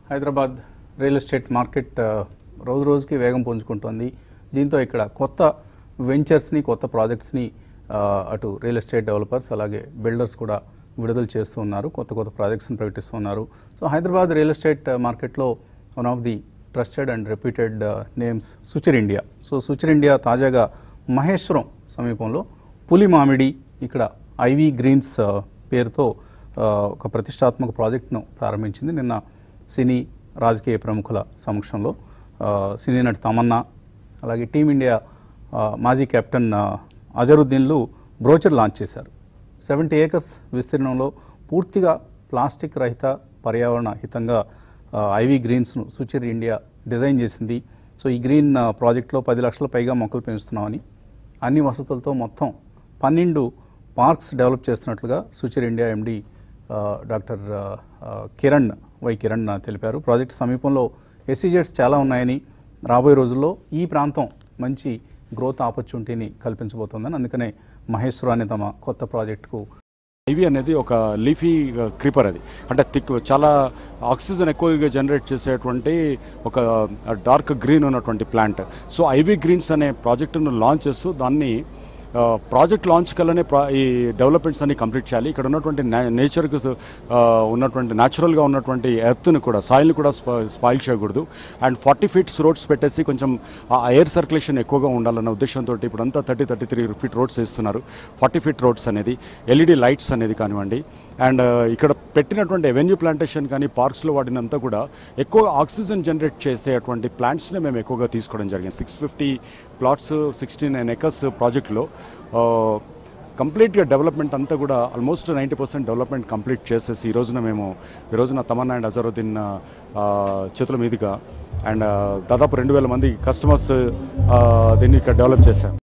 Hyderabad real estate market ఆ, రోజు రోజుకి వేగం పుంజుకుంటోంది దీంతో ఇక్కడ కొత్త వెంచర్స్ని కొత్త ప్రాజెక్ట్స్ని ఆ, అటు రియల్ ఎస్టేట్ డెవలపర్స్ అలాగే బిల్డర్స్ కూడా విడుదల చేస్తూ ఉన్నారు కొత్త కొత్త ప్రాజెక్ట్స్ని ప్రకటిస్తున్నారు సో హైదరాబాద్ రియల్ ఎస్టేట్ మార్కెట్లో one of the trusted and reputed names Suchir India so Suchir India తాజాగా మహేశ్వరం సమీపంలో పులి మామిడి ఇక్కడ ఐవీ గ్రీన్స్ ఆ, పేరుతో ఆ, ఒక ప్రతిష్టాత్మక ప్రాజెక్ట్ను ప్రారంభించింది నిన్న సినీ రాజకీయ ప్రముఖుల సమక్షంలో ఆ, సినీ నటి తమన్నా అలాగే టీమిండియా ఆ, మాజీ కెప్టెన్ ఆ, అజరుద్దీన్లు బ్రోచర్ లాంచ్ చేశారు సెవెంటీ ఏకర్స్ విస్తీర్ణంలో పూర్తిగా ప్లాస్టిక్ రహిత పర్యావరణ హితంగా ఆ, ఐవీ గ్రీన్స్ను సుచిర్ ఇండియా డిజైన్ చేసింది సో ఈ గ్రీన్ ఆ, ప్రాజెక్ట్లో పది లక్షల పైగా మొక్కలు పెంచుతున్నామని అన్ని వసతులతో మొత్తం పన్నెండు పార్క్స్ డెవలప్ చేస్తున్నట్లుగా సుచిర్ ఇండియా ఎండి ఆ, డాక్టర్ ఆ, ఆ, కిరణ్ వై కిరణ్ ఆ, తెలిపారు ప్రాజెక్ట్ సమీపంలో ఎస్సీజెడ్స్ చాలా ఉన్నాయని రాబోయే రోజుల్లో ఈ ప్రాంతం మంచి గ్రోత్ ఆపర్చునిటీని కల్పించబోతోందని అందుకనే మహేశ్వరాన్ని తమ కొత్త ప్రాజెక్టుకు ఐవి అనేది ఒక లీఫీ క్రీపర్ అది అంటే థిక్ చాలా ఆక్సిజన్ ఎక్కువగా జనరేట్ చేసేటువంటి ఒక డార్క్ గ్రీన్ ఉన్నటువంటి ప్లాంట్ సో ఐవి గ్రీన్స్ అనే ప్రాజెక్టును లాంచ్ చేస్తూ దాన్ని ఆ, ప్రాజెక్ట్ లాంచ్ కల్లానే ప్రా ఈ డెవలప్మెంట్స్ అన్ని కంప్లీట్ చేయాలి ఇక్కడ ఉన్నటువంటి నే- నేచర్కి స- ఆ, ఉన్నటువంటి న్యాచురల్గా ఉన్నటువంటి ఎర్త్ని కూడా సాయిల్ని కూడా స్పా- స్పాయిల్ చేయకూడదు అండ్ ఫార్టీ ఫీట్స్ రోడ్స్ పెట్టేసి కొంచెం ఆ ఎయిర్ సర్క్యులేషన్ ఎక్కువగా ఉండాలన్న ఉద్దేశంతో ఇప్పుడు అంతా thirty thirty three feet roads వేస్తున్నారు ఫార్టీ ఫీట్ రోడ్స్ అనేది ఎల్ఈడి లైట్స్ అనేది కానివ్వండి అండ్ ఇక్కడ పెట్టినటువంటి ఎవెన్యూ ప్లాంటేషన్ కానీ పార్క్స్లో వాడినంతా కూడా ఎక్కువ ఆక్సిజన్ జనరేట్ చేసేటువంటి ప్లాంట్స్ని మేము ఎక్కువగా తీసుకోవడం జరిగింది six fifty plots sixty nine acres ప్రాజెక్ట్లో కంప్లీట్గా డెవలప్మెంట్ అంతా కూడా almost ninety percent development complete చేసేసి ఈ రోజున మేము ఈ రోజున తమన్నా అండ్ అజరుద్దీన్ ఆ, చేతుల మీదుగా అండ్ దాదాపు రెండు వేల మంది కస్టమర్స్ దీన్ని ఇక్కడ డెవలప్ చేశాం